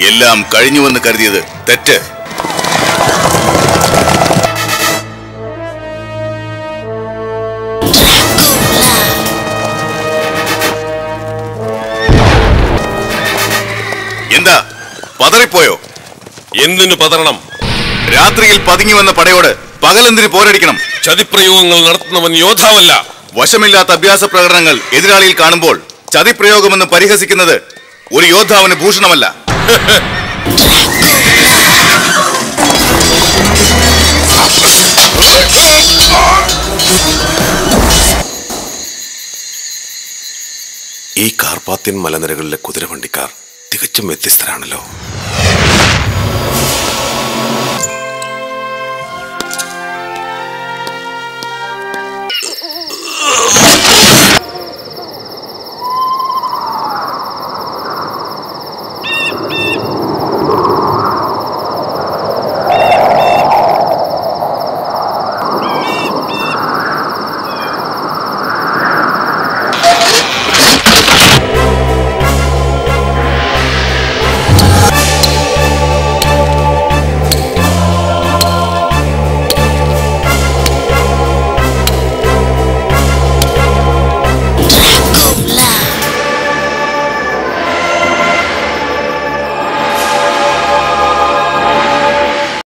എല്ലാം കഴിഞ്ഞുവെന്ന് കരുതിയത് തെറ്റ് എന്താ പതറിപ്പോയോ എന്തിനു പതറണം രാത്രിയിൽ പതുങ്ങി വന്ന പടയോട് പകലെന്തിന് പോരടിക്കണം ചതിപ്രയോഗങ്ങൾ നടത്തുന്നവൻ യോദ്ധാവല്ല വശമില്ലാത്ത അഭ്യാസ പ്രകടനങ്ങൾ എതിരാളിയിൽ കാണുമ്പോൾ ചതിപ്രയോഗമെന്ന് പരിഹസിക്കുന്നത് ഒരു യോദ്ധാവിന് ഭൂഷണമല്ല ഈ കാർപ്പാത്തിൻ മലനിരകളിലെ കുതിരവണ്ടിക്കാർ തികച്ചും വ്യത്യസ്തരാണല്ലോ